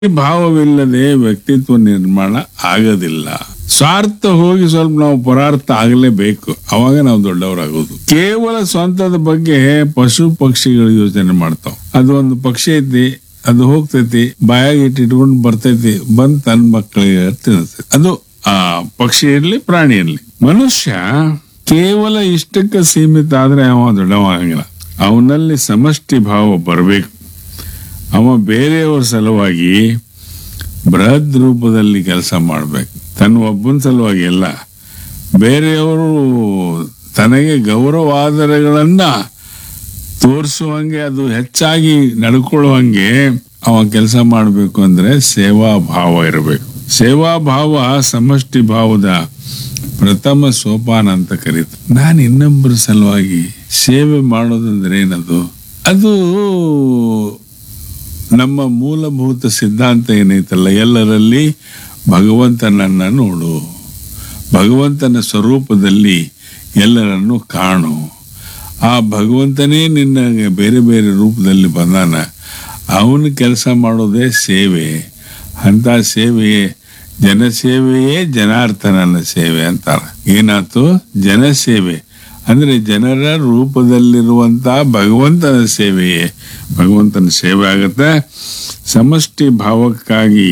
ಭಾವವಿಲ್ಲದೆ ವ್ಯಕ್ತಿತ್ವ ನಿರ್ಮಾಣ ಆಗೋದಿಲ್ಲ ಸ್ವಾರ್ಥ ಹೋಗಿ ಸ್ವಲ್ಪ ನಾವು ಪರಾರ್ಥ ಆಗಲೇಬೇಕು ಅವಾಗ ನಾವು ದೊಡ್ಡವರಾಗೋದು ಕೇವಲ ಸ್ವಂತದ ಬಗ್ಗೆ ಪಶು ಪಕ್ಷಿಗಳು ಯೋಚನೆ ಮಾಡ್ತಾವ ಅದು ಒಂದು ಪಕ್ಷಿ ಐತಿ ಅದು ಹೋಗ್ತೈತಿ ಬಾಯಾಗ ಇಟ್ಟು ಇಟ್ಕೊಂಡು ಬರ್ತೈತಿ ಬಂದ್ ತನ್ನ ಮಕ್ಕಳಿಗೆ ತಿನ್ನಿಸ್ತೈತಿ ಅದು ಆ ಪಕ್ಷಿ ಇರ್ಲಿ ಪ್ರಾಣಿ ಇರ್ಲಿ ಮನುಷ್ಯ ಕೇವಲ ಇಷ್ಟಕ್ಕೆ ಸೀಮಿತ ಆದ್ರೆ ಅವ ದೊಡ್ಡವಾಗಂಗಿಲ್ಲ ಅವನಲ್ಲಿ ಸಮಷ್ಟಿ ಭಾವ ಬರಬೇಕು ಅವ ಬೇರೆಯವರ ಸಲುವಾಗಿ ಬೃಹತ್ ರೂಪದಲ್ಲಿ ಕೆಲಸ ಮಾಡಬೇಕು ತನ್ನ ಒಬ್ಬನ ಸಲುವಾಗಿ ಎಲ್ಲ ಬೇರೆಯವರು ತನಗೆ ಗೌರವಾದರಗಳನ್ನ ತೋರಿಸುವಂಗೆ ಅದು ಹೆಚ್ಚಾಗಿ ನಡ್ಕೊಳ್ಳುವಂಗೆ ಅವ ಕೆಲಸ ಮಾಡಬೇಕು ಅಂದ್ರೆ ಸೇವಾ ಭಾವ ಇರಬೇಕು ಸೇವಾ ಭಾವ ಸಮಷ್ಟಿ ಭಾವದ ಪ್ರಥಮ ಸೋಪಾನ ಅಂತ ಕರೀತಾರೆ ನಾನು ಇನ್ನೊಬ್ಬರ ಸಲುವಾಗಿ ಸೇವೆ ಮಾಡೋದಂದ್ರೆ ಏನದು ಅದು ನಮ್ಮ ಮೂಲಭೂತ ಸಿದ್ಧಾಂತ ಏನೈತಲ್ಲ ಎಲ್ಲರಲ್ಲಿ ಭಗವಂತನನ್ನ ನೋಡು ಭಗವಂತನ ಸ್ವರೂಪದಲ್ಲಿ ಎಲ್ಲರನ್ನು ಕಾಣು ಆ ಭಗವಂತನೇ ನಿನ್ನ ಬೇರೆ ಬೇರೆ ರೂಪದಲ್ಲಿ ಬಂದಾನ ಅವನ ಕೆಲಸ ಮಾಡೋದೇ ಸೇವೆ ಅಂತ ಸೇವೆಯೇ ಜನಸೇವೆಯೇ ಜನಾರ್ದನನ ಸೇವೆ ಅಂತಾರೆ ಏನಾಯ್ತು ಜನಸೇವೆ ಅಂದ್ರೆ ಜನರ ರೂಪದಲ್ಲಿರುವಂತ ಭಗವಂತನ ಸೇವೆಯೇ ಭಗವಂತನ ಸೇವೆ ಆಗುತ್ತೆ ಸಮಷ್ಟಿ ಭಾವಕ್ಕಾಗಿ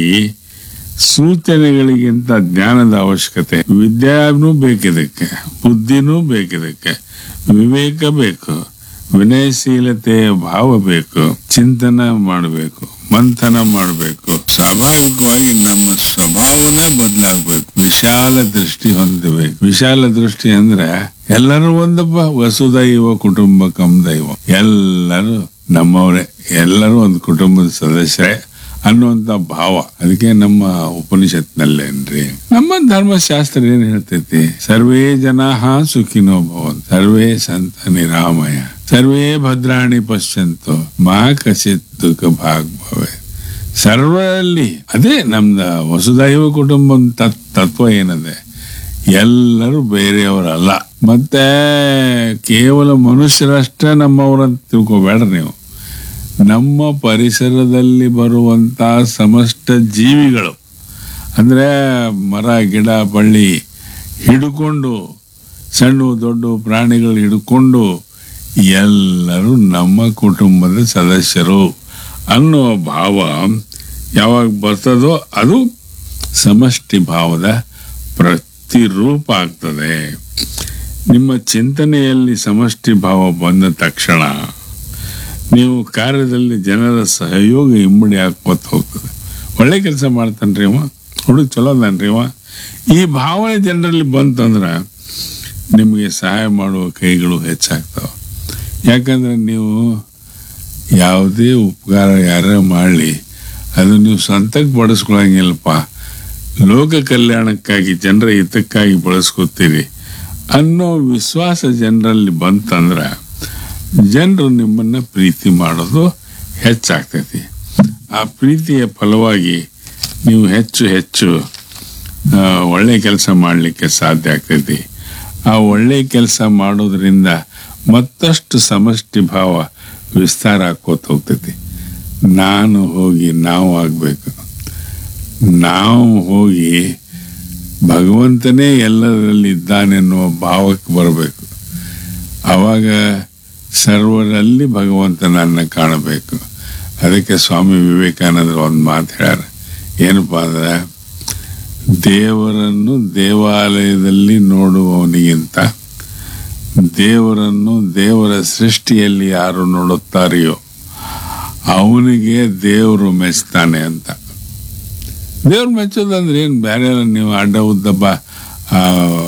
ಸೂಚನೆಗಳಿಗಿಂತ ಜ್ಞಾನದ ಅವಶ್ಯಕತೆ ವಿದ್ಯಾನೂ ಬೇಕಿದಕ್ಕೆ ಬುದ್ಧಿನೂ ಬೇಕಿದಕ್ಕೆ ವಿವೇಕ ಬೇಕು ವಿನಯಶೀಲತೆ ಭಾವ ಬೇಕು ಚಿಂತನ ಮಾಡಬೇಕು ಮಂಥನ ಮಾಡಬೇಕು ಸ್ವಾಭಾವಿಕವಾಗಿ ನಮ್ಮ ಸ್ವಭಾವನೇ ಬದಲಾಗಬೇಕು ವಿಶಾಲ ದೃಷ್ಟಿ ಹೊಂದಬೇಕು ವಿಶಾಲ ದೃಷ್ಟಿ ಅಂದ್ರೆ ಎಲ್ಲರೂ ಒಂದಪ್ಪ ವಸುದೈವ ಕುಟುಂಬಕಂ ದೈವ ಎಲ್ಲರೂ ನಮ್ಮವರೇ ಎಲ್ಲರೂ ಒಂದು ಕುಟುಂಬದ ಸದಸ್ಯರೇ ಅನ್ನುವಂತ ಭಾವ ಅದಕ್ಕೆ ನಮ್ಮ ಉಪನಿಷತ್ನಲ್ಲೇನ್ರಿ ನಮ್ಮ ಧರ್ಮಶಾಸ್ತ್ರ ಏನ್ ಹೇಳ್ತೈತಿ ಸರ್ವೇ ಜನಾಹ ಸುಖಿನೋ ಭವಂತ್ ಸರ್ವೇ ಸಂತ ನಿರಾಮಯ ಸರ್ವೇ ಭದ್ರಾಣಿ ಪಶ್ಯಂತು ಮಾ ಕಚಿತ್ ದುಃಖ ಭಾಗ್ ಭವೆ ಸರ್ವರಲ್ಲಿ ಅದೇ ನಮ್ದ ವಸುದೈವ ಕುಟುಂಬ ತತ್- ತತ್ವ ಏನದೆ ಎಲ್ಲರೂ ಬೇರೆಯವರಲ್ಲ ಮತ್ತೆ ಕೇವಲ ಮನುಷ್ಯರಷ್ಟೇ ನಮ್ಮವರಂತ ತಿಳ್ಕೊಬೇಡ್ರಿ ನೀವು ನಮ್ಮ ಪರಿಸರದಲ್ಲಿ ಬರುವಂತ ಸಮಸ್ತ ಜೀವಿಗಳು ಅಂದ್ರೆ ಮರ ಗಿಡ ಬಳ್ಳಿ ಹಿಡ್ಕೊಂಡು ಸಣ್ಣ ದೊಡ್ಡ ಪ್ರಾಣಿಗಳು ಹಿಡ್ಕೊಂಡು ಎಲ್ಲರೂ ನಮ್ಮ ಕುಟುಂಬದ ಸದಸ್ಯರು ಅನ್ನೋ ಭಾವ ಯಾವಾಗ ಬರ್ತದೋ ಅದು ಸಮಷ್ಟಿ ಭಾವದ ಪ್ರತಿರೂಪ ಆಗ್ತದೆ ನಿಮ್ಮ ಚಿಂತನೆಯಲ್ಲಿ ಸಮಷ್ಟಿ ಭಾವ ಬಂದ ತಕ್ಷಣ ನೀವು ಕಾರ್ಯದಲ್ಲಿ ಜನರ ಸಹಯೋಗ ಇಮ್ಮಡಿ ಹಾಕ್ಕೊತ ಹೋಗ್ತದೆ ಒಳ್ಳೆ ಕೆಲಸ ಮಾಡ್ತಾನ್ರಿ ಅವ ಹುಡುಗ ಚಲೋ ಅದಾನ್ರಿ ಅವ ಈ ಭಾವನೆ ಜನರಲ್ಲಿ ಬಂತಂದ್ರೆ ನಿಮಗೆ ಸಹಾಯ ಮಾಡುವ ಕೈಗಳು ಹೆಚ್ಚಾಗ್ತಾವೆ ಯಾಕಂದ್ರೆ ನೀವು ಯಾವುದೇ ಉಪಕಾರ ಯಾರೇ ಮಾಡಲಿ ಅದು ನೀವು ಸ್ವಂತಕ್ಕೆ ಬಳಸ್ಕೊಳಂಗಿಲ್ಲಪ್ಪ ಲೋಕ ಕಲ್ಯಾಣಕ್ಕಾಗಿ ಜನರ ಹಿತಕ್ಕಾಗಿ ಬಳಸ್ಕೊತೀರಿ ಅನ್ನೋ ವಿಶ್ವಾಸ ಜನರಲ್ಲಿ ಬಂತಂದ್ರೆ ಜನರು ನಿಮ್ಮನ್ನ ಪ್ರೀತಿ ಮಾಡೋದು ಹೆಚ್ಚಾಗ್ತೈತಿ ಆ ಪ್ರೀತಿಯ ಫಲವಾಗಿ ನೀವು ಹೆಚ್ಚು ಹೆಚ್ಚು ಆ, ಒಳ್ಳೆ ಕೆಲಸ ಮಾಡಲಿಕ್ಕೆ ಸಾಧ್ಯ ಆಗ್ತೈತಿ ಆ ಒಳ್ಳೆ ಕೆಲಸ ಮಾಡೋದ್ರಿಂದ ಮತ್ತಷ್ಟು ಸಮಷ್ಟಿ ಭಾವ ವಿಸ್ತಾರ ಆಕೋತ ಹೋಗ್ತೈತಿ ನಾನು ಹೋಗಿ ನಾವು ಆಗ್ಬೇಕು ನಾವು ಹೋಗಿ ಭಗವಂತನೇ ಎಲ್ಲರಲ್ಲಿ ಇದ್ದಾನೆನ್ನುವ ಭಾವಕ್ಕೆ ಬರಬೇಕು ಆವಾಗ ಸರ್ವರಲ್ಲಿ ಭಗವಂತನನ್ನ ಕಾಣಬೇಕು ಅದಕ್ಕೆ ಸ್ವಾಮಿ ವಿವೇಕಾನಂದರು ಒಂದು ಮಾತು ಹೇಳ್ಯಾರ ಏನಪ್ಪ ಅಂದ್ರೆ ದೇವರನ್ನು ದೇವಾಲಯದಲ್ಲಿ ನೋಡುವವನಿಗಿಂತ ದೇವರನ್ನು ದೇವರ ಸೃಷ್ಟಿಯಲ್ಲಿ ಯಾರು ನೋಡುತ್ತಾರೆಯೋ ಅವನಿಗೆ ದೇವರು ಮೆಚ್ತಾನೆ ಅಂತ ದೇವ್ರು ಮೆಚ್ಚೋದಂದ್ರೆ ಏನು ಬೇರೆ ಎಲ್ಲ ನೀವು ಅಡ್ಡ ಉದ್ದಪ್ಪ ಆ,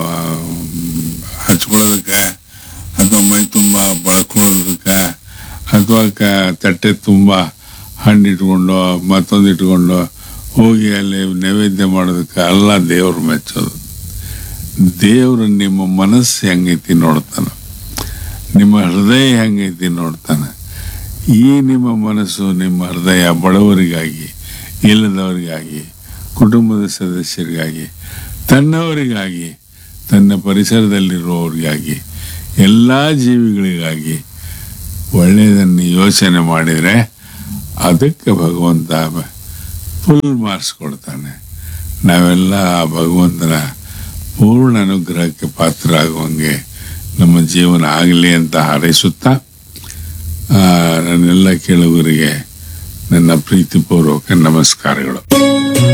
ಹಚ್ಕೊಳ್ಳೋದಕ್ಕೆ ಅಥವಾ ಮೈ ತುಂಬ ಬಳ್ಕೊಳ್ಳೋದಕ್ಕೆ ಅಥವಾ ಕ ತಟ್ಟೆ ತುಂಬ ಹಣ್ಣು ಇಟ್ಕೊಂಡು ಮತ್ತೊಂದು ಇಟ್ಕೊಂಡು ಹೋಗಿ ಅಲ್ಲಿ ನೈವೇದ್ಯ ಮಾಡೋದಕ್ಕೆ ಅಲ್ಲ ದೇವ್ರು ಮೆಚ್ಚೋದು ದೇವರು ನಿಮ್ಮ ಮನಸ್ಸು ಹೆಂಗೈತಿ ನೋಡ್ತಾನೆ ನಿಮ್ಮ ಹೃದಯ ಹೆಂಗೈತಿ ನೋಡ್ತಾನೆ ಈ ನಿಮ್ಮ ಮನಸ್ಸು ನಿಮ್ಮ ಹೃದಯ ಬಡವರಿಗಾಗಿ ಇಲ್ಲದವರಿಗಾಗಿ ಕುಟುಂಬದ ಸದಸ್ಯರಿಗಾಗಿ ತನ್ನವರಿಗಾಗಿ ತನ್ನ ಪರಿಸರದಲ್ಲಿರುವವರಿಗಾಗಿ ಎಲ್ಲ ಜೀವಿಗಳಿಗಾಗಿ ಒಳ್ಳೆಯದನ್ನು ಯೋಚನೆ ಮಾಡಿದರೆ ಅದಕ್ಕೆ ಭಗವಂತ ಫುಲ್ ಮಾರ್ಕ್ಸ್ ಕೊಡ್ತಾನೆ ನಾವೆಲ್ಲ ಆ ಭಗವಂತನ ಪೂರ್ಣ ಅನುಗ್ರಹಕ್ಕೆ ಪಾತ್ರ ಆಗುವಂಗೆ ನಮ್ಮ ಜೀವನ ಆಗಲಿ ಅಂತ ಹಾರೈಸುತ್ತಾ ಆ, ನನ್ನೆಲ್ಲ ಕೇಳುಗರಿಗೆ ನನ್ನ ಪ್ರೀತಿಪೂರ್ವಕ ನಮಸ್ಕಾರಗಳು